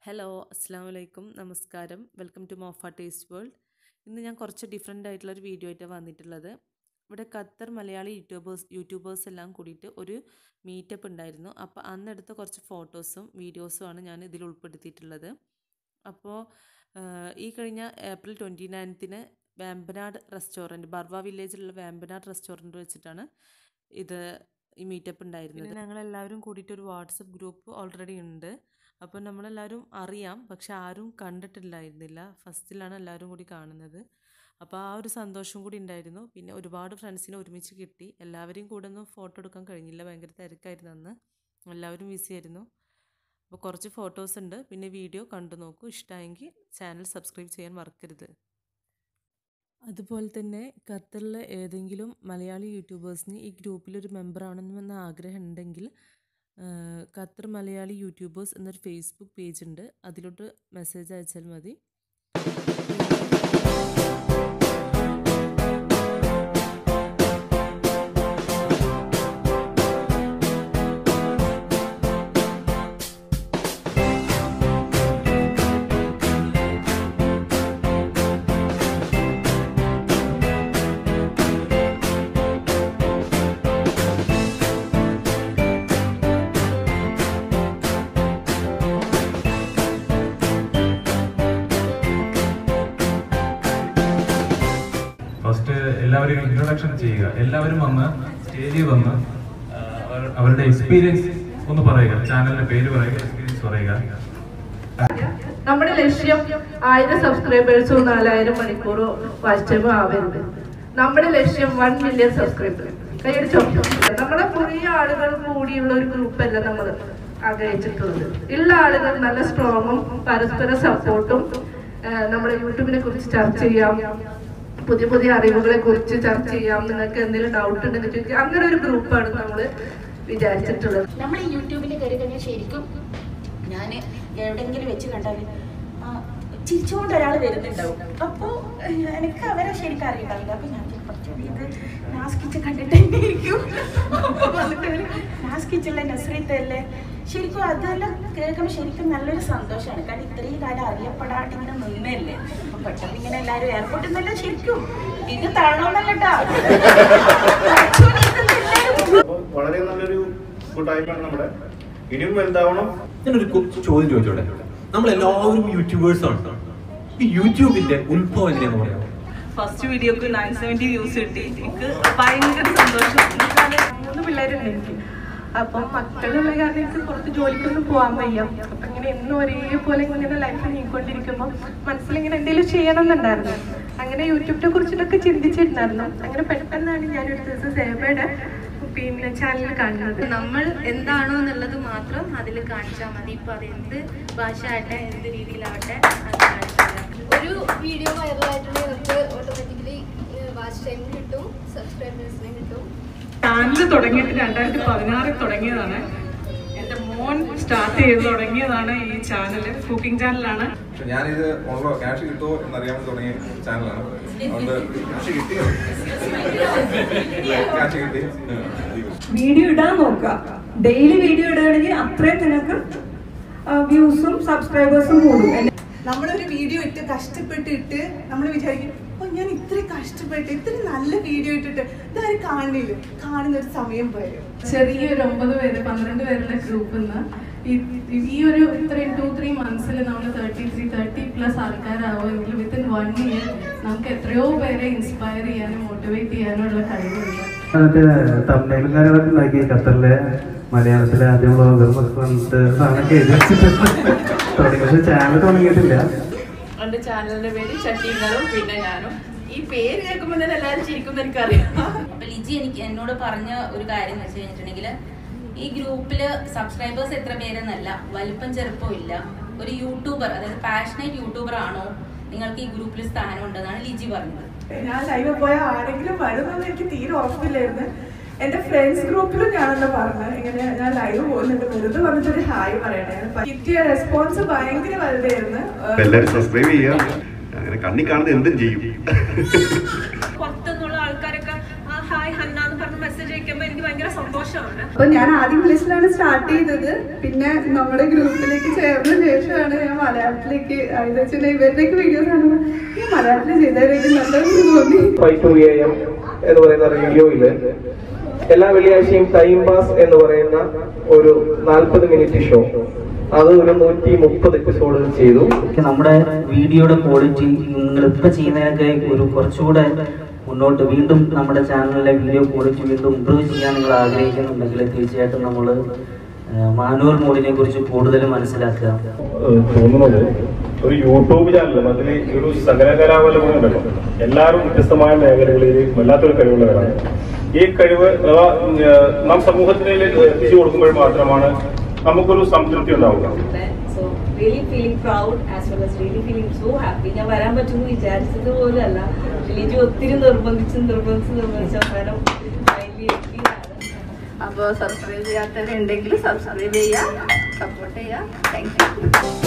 hello അസ്സാം വലൈക്കും നമസ്കാരം welcome to Mofa taste world ഇന്ന് ഞാൻ കുറച്ച് ഡിഫറെൻ്റ് ആയിട്ടുള്ളൊരു വീഡിയോ ആയിട്ടാണ് വന്നിട്ടുള്ളത് ഇവിടെ ഖത്തർ മലയാളി യൂട്യൂബേഴ്സ് യൂട്യൂബേഴ്സ് എല്ലാം കൂടിയിട്ട് ഒരു മീറ്റപ്പ് ഉണ്ടായിരുന്നു അപ്പോൾ അന്നെടുത്ത കുറച്ച് ഫോട്ടോസും വീഡിയോസുമാണ് ഞാൻ ഇതിൽ ഉൾപ്പെടുത്തിയിട്ടുള്ളത് അപ്പോൾ ഈ കഴിഞ്ഞ ഏപ്രിൽ ട്വൻറ്റി നയൻത്തിന് വേമ്പനാട് റെസ്റ്റോറൻറ്റ് ബർവ വില്ലേജിലുള്ള വേമ്പനാട് റെസ്റ്റോറൻറ്റ് വെച്ചിട്ടാണ് ഇത് ഈ മീറ്റപ്പ് ഉണ്ടായിരുന്നത് ഞങ്ങളെല്ലാവരും കൂടിയിട്ട് ഒരു വാട്സപ്പ് ഗ്രൂപ്പ് ഓൾറെഡി ഉണ്ട് അപ്പോൾ നമ്മളെല്ലാവരും അറിയാം പക്ഷെ ആരും കണ്ടിട്ടില്ലായിരുന്നില്ല ഫസ്റ്റിലാണ് എല്ലാവരും കൂടി കാണുന്നത് അപ്പോൾ ആ ഒരു സന്തോഷം കൂടി ഉണ്ടായിരുന്നു പിന്നെ ഒരുപാട് ഫ്രണ്ട്സിനെ ഒരുമിച്ച് കിട്ടി എല്ലാവരെയും കൂടെ ഒന്നും ഫോട്ടോ എടുക്കാൻ കഴിഞ്ഞില്ല ഭയങ്കര തിരക്കായിരുന്നു അന്ന് എല്ലാവരും ബിസി ആയിരുന്നു അപ്പോൾ കുറച്ച് ഫോട്ടോസ് ഉണ്ട് പിന്നെ വീഡിയോ കണ്ടു നോക്കൂ ഇഷ്ടമായെങ്കിൽ ചാനൽ സബ്സ്ക്രൈബ് ചെയ്യാൻ മറക്കരുത് അതുപോലെ തന്നെ ഖത്തറിലെ ഏതെങ്കിലും മലയാളി യൂട്യൂബേഴ്സിന് ഈ ഗ്രൂപ്പിലൊരു മെമ്പർ ആവണമെന്ന ആഗ്രഹം ഉണ്ടെങ്കിൽ ഖത്തർ മലയാളി യൂട്യൂബേഴ്സ് എന്നൊരു ഫേസ്ബുക്ക് പേജ് ഉണ്ട് അതിലോട്ട് മെസ്സേജ് അയച്ചാൽ മതി ഫസ്റ്റ് എല്ലാവരും ഇൻട്രൊഡക്ഷൻ ചെയ്യുക എല്ലാവരും വന്ന് സ്റ്റേജിൽ വന്ന് ആ, അവർ- അവരുടെ എക്സ്പീരിയൻസ് ഒന്ന് പറയുക ചാനലിന്റെ പേര് പറയുക എക്സ്പീരിയൻസ് പറയുക നമ്മുടെ ലക്ഷ്യം ആയിരം സബ്സ്ക്രൈബേഴ്സോ നാലായിരം മണിക്കൂറോ വാച്ച് ടൈമോ ആവരുത് നമ്മുടെ ലക്ഷ്യം വൺ മില്യൺ സബ്സ്ക്രൈബർ കൈയടിച്ചോ നമ്മളെ കുറേ ആളുകൾ കൂടിയുള്ള ഒരു ഗ്രൂപ്പ് അല്ല നമ്മൾ ആഗ്രഹിച്ചിട്ടുള്ളത് ഉള്ള ആളുകൾ നല്ല സ്ട്രോങ്ങും പരസ്പര സപ്പോർട്ടും നമ്മുടെ യൂട്യൂബിനെ കുറിച്ച് ചർച്ച ചെയ്യാം പുതിയ പുതിയ അറിവുകളെ കുറിച്ച് ചർച്ച ചെയ്യാം നിങ്ങൾക്ക് എന്തെങ്കിലും ഡൗട്ട് ഉണ്ടെങ്കിൽ ചോദിക്കുക അങ്ങനെ ഒരു ഗ്രൂപ്പാണ് നമ്മൾ വിചാരിച്ചിട്ടുള്ളത് നമ്മൾ ഈ യൂട്യൂബിൽ കയറി കഴിഞ്ഞാൽ ശരിക്കും ഞാൻ എവിടെയെങ്കിലും വെച്ച് കണ്ടാൽ ചിരിച്ചുകൊണ്ട് ഒരാൾ വരുന്നുണ്ടാവും അപ്പോൾ എനിക്ക് അവരെ ശരിക്കും അറിയണ്ടാവില്ല അപ്പോൾ ഞാൻ കുറച്ചുകൂടി ഇത് നാസ്കിച്ച് കണ്ടിട്ട് തന്നെ ഇരിക്കും അപ്പോൾ വന്നിട്ട് അവര് നാസ്കിച്ചുള്ള നസ്രീത്തല്ലേ ശരിക്കും അതെല്ലാം കേൾക്കുമ്പോൾ ശരിക്കും നല്ലൊരു സന്തോഷമാണ് കാരണം ഇത്രയും കാലം അറിയപ്പെടാണ്ട് ഇങ്ങനെ നിന്നല്ലേ അപ്പം പെട്ടെന്ന് ഇങ്ങനെ എല്ലാവരും എയർപോർട്ടിൽ നിന്നല്ല ശരിക്കും ഇത് തള്ളണമെന്നല്ലട്ടാ അപ്പൊ വളരെ നല്ലൊരു കൂട്ടായ്മയാണ് നമ്മുടെ ഇനിയും വലുതാവണം ഞാനൊരു കൊ- ചോദ്യം ചോദിച്ചോട്ടെ നമ്മൾ എല്ലാവരും യൂട്യൂബേഴ്സ് ആണ് ഈ യൂട്യൂബിന്റെ ഉത്ഭവം എങ്ങനെയാന്ന് പറയാമോ ഫസ്റ്റ് വീഡിയോക്ക് നയൻ സെവൻറ്റി വ്യൂസ് കിട്ടി എനിക്ക് ഭയങ്കര സന്തോഷം എന്നുവെച്ചാല് മൂന്ന് പിള്ളേരുണ്ട് എനിക്ക് അപ്പം മക്കളുള്ള കാരണം എനിക്ക് പുറത്ത് ജോലിക്കൊന്നും പോകാൻ വയ്യ അപ്പം ഇങ്ങനെ എന്നും ഒരേപോലെ ഇങ്ങനെ ലൈഫ് നീങ്ങിക്കൊണ്ടിരിക്കുമ്പോൾ മനസ്സിലിങ്ങനെ എന്തെങ്കിലും ചെയ്യണം എന്നുണ്ടായിരുന്നു അങ്ങനെ യൂട്യൂബിനെ കുറിച്ചിട്ടൊക്കെ ചിന്തിച്ചിട്ടുണ്ടായിരുന്നു അങ്ങനെ പെട്ടെന്നാണ് ഞാനൊരു ദിവസം സേവയുടെ പിന്നെ ചാനൽ കാണുന്നത് നമ്മൾ എന്താണോ എന്നുള്ളത് മാത്രം അതിൽ കാണിച്ചാൽ മതി ഇപ്പൊ അത് എന്ത് ഭാഷ ആവട്ടെ എന്ത് രീതിയിലാവട്ടെ അത് കാണിച്ചാൽ ഒരു വീഡിയോ വൈറലായിട്ടുണ്ടെങ്കിൽ നമുക്ക് ഓട്ടോമാറ്റിക്കലി വാച്ച് ടൈം കിട്ടും സബ്സ്ക്രൈബേഴ്സിനെ കിട്ടും ചാനൽ തുടങ്ങിയിട്ട് രണ്ടായിരത്തി പതിനാറിൽ തുടങ്ങിയതാണ് എൻ്റെ മോൻ സ്റ്റാർട്ട് ചെയ്ത് തുടങ്ങിയതാണ് ഈ ചാനൽ കുക്കിംഗ് ചാനലാണ് പക്ഷെ ഞാനിത് ഉള്ളോ ക്യാഷ് കിട്ടുമോ എന്നറിയാൻ തുടങ്ങിയ ചാനലാണ് അതുകൊണ്ട് ക്യാഷ് കിട്ടിയോ ക്യാഷ് കിട്ടി വീഡിയോ ഇടാൻ നോക്കുക ഡെയിലി വീഡിയോ ഇടുകയാണെങ്കിൽ അത്രയും നിനക്ക് വ്യൂസും സബ്സ്ക്രൈബേഴ്സും കൂടും എന്നെ നമ്മളൊരു വീഡിയോ ഇട്ട് കഷ്ടപ്പെട്ടിട്ട് നമ്മൾ വിചാരിക്കും ഓ ഞാൻ ഇത്ര കഷ്ടപ്പെട്ട് ഇത്ര നല്ല വീഡിയോ ഇട്ടിട്ട് ഇതാരും കാണില്ല കാണുന്ന ഒരു സമയം വരും ചെറിയൊരു ഒമ്പത് പേര് പന്ത്രണ്ട് പേരുടെ ഗ്രൂപ്പിൽ നിന്ന് ഈ ഒരു ഇത്രയും ടു ത്രീ മന്ത്സിൽ നമ്മൾ തേർട്ടി ത്രീ തേർട്ടി പ്ലസ് ആൾക്കാരാവുമെങ്കിൽ വിത്തിൻ വൺ ഇയർ നമുക്ക് എത്രയോ പേരെ ഇൻസ്പയർ ചെയ്യാനും മോട്ടിവേറ്റ് ചെയ്യാനും ഉള്ള കഴിവുണ്ട് മറ്റേ തമിഴിലും കാര്യങ്ങളൊക്കെ ഉണ്ടാക്കി ഖത്തറിലെ മലയാളത്തിലെ ആദ്യം ബ്ലോഗർ വന്നിട്ട് സാധനമൊക്കെ എഴുതി വെച്ചിട്ട് തുടങ്ങി പക്ഷെ ചാനൽ തുടങ്ങിയിട്ടില്ല എന്റെ ചാനലിന്റെ പേര് ചട്ടീങ്ങളും പിന്നെ ഞാനും ഈ പേര് കേൾക്കുമ്പോൾ തന്നെ എല്ലാവരും ചിരിക്കും എനിക്കറിയാം അപ്പൊ ലിജി എനിക്ക് എന്നോട് പറഞ്ഞ ഒരു കാര്യം എന്ന് വെച്ച് കഴിഞ്ഞിട്ടുണ്ടെങ്കിൽ ഈ ഗ്രൂപ്പില് സബ്സ്ക്രൈബേഴ്സ് എത്ര പേരെന്നല്ല വലിപ്പം ചെറുപ്പം ഇല്ല ഒരു യൂട്യൂബർ അതായത് പാഷനേറ്റ് യൂട്യൂബർ ആണോ നിങ്ങൾക്ക് ഈ ഗ്രൂപ്പിൽ സ്ഥാനം ഉണ്ടെന്നാണ് ലിജി പറഞ്ഞത് ഞാൻ ലൈവ് പോയ ആരെങ്കിലും വരുമെന്ന് എനിക്ക് തീരെ ഉറപ്പില്ലായിരുന്നു എന്റെ ഫ്രണ്ട്സ് ഗ്രൂപ്പിലും ഞാനെന്ന് പറഞ്ഞു ഇങ്ങനെ ഞാൻ ലൈവ് പോകുന്നുണ്ട് വെറുതെ പറഞ്ഞിട്ടൊരു ഹായ് പറയണേ കിട്ടിയ റെസ്പോൺസ് ഭയങ്കര വലുതായിരുന്നു അപ്പൊ എല്ലാവരും സബ്സ്ക്രൈബ് ചെയ്യുക അങ്ങനെ കണ്ണി കാണുന്നത് എന്തും ചെയ്യും പുറത്തുനിന്നുള്ള ആൾക്കാരൊക്കെ ആ ഹായ് ഹന്ന എന്ന് പറഞ്ഞ് മെസ്സേജ് അയക്കുമ്പോൾ എനിക്ക് ഭയങ്കര സന്തോഷമാണ് അപ്പൊ ഞാൻ ആദ്യം വിളിച്ചിലാണ് സ്റ്റാർട്ട് ചെയ്തത് പിന്നെ നമ്മുടെ ഗ്രൂപ്പിലേക്ക് ചേർന്ന ശേഷമാണ് ഞാൻ മലയാളത്തിലേക്ക് ഇത് വെച്ചാൽ ഇവരുടെയൊക്കെ വീഡിയോസ് കാണുമ്പോൾ ഈ മലയാളത്തിൽ ചെയ്തവരേക്കും നല്ലതെന്ന് തോന്നി ഫൈവ് ടു എ എം എന്ന് പറയുന്ന റേഡിയോയില് എല്ലാ വെള്ളിയാഴ്ചയും ടൈം പാസ് എന്ന് പറയുന്ന ഒരു നാൽപ്പത് മിനിറ്റ് ഷോ അത് ഒരു നൂറ്റി മുപ്പത് എപ്പിസോഡുകൾ ചെയ്തു നമ്മുടെ വീഡിയോയുടെ ക്വാളിറ്റി നിങ്ങൾ ഇപ്പൊ ചെയ്യുന്നതിനൊക്കെ ഒരു കുറച്ചുകൂടെ മുന്നോട്ട് വീണ്ടും നമ്മുടെ ചാനലിലെ വീഡിയോ ക്വാളിറ്റി വീണ്ടും ഇമ്പ്രൂവ് ചെയ്യാൻ നിങ്ങൾ ആഗ്രഹിക്കുന്നുണ്ടെങ്കിൽ തീർച്ചയായിട്ടും നമ്മൾ മാനുവൽ മോഡിനെ കുറിച്ച് കൂടുതൽ മനസ്സിലാക്കുക ഏഹ് തോന്നുന്നത് ഒരു യൂട്യൂബ് ചാനലും അതിൽ ഒരു സകലകലാവല്ലഭം ഉണ്ടല്ലോ എല്ലാവരും വ്യത്യസ്തമായ മേഖലകളിൽ വല്ലാത്തൊരു കഴിവുള്ളവരാണ് ഈ കഴിവ് അഥവാ ഏഹ് നാം സമൂഹത്തിന് എത്തിച്ചു കൊടുക്കുമ്പോൾ മാത്രമാണ് നമുക്കൊരു സംതൃപ്തി ഉണ്ടാവുക so really feeling proud as well as really feeling so happy ഞാൻ വരാൻ പറ്റുമെന്ന് വിചാരിച്ചത് പോലും അല്ല ലിജു ഒത്തിരി നിർബന്ധിച്ച് നിർബന്ധിച്ച് നിർബന്ധിച്ച് അവസാനം finally എത്തിയതാണ് അപ്പോൾ സബ്സ്ക്രൈബ് ചെയ്യാത്തവരുണ്ടെങ്കിൽ സബ്സ്ക്രൈബ് ചെയ്യുക സപ്പോർട്ട് ചെയ്യുക താങ്ക് യു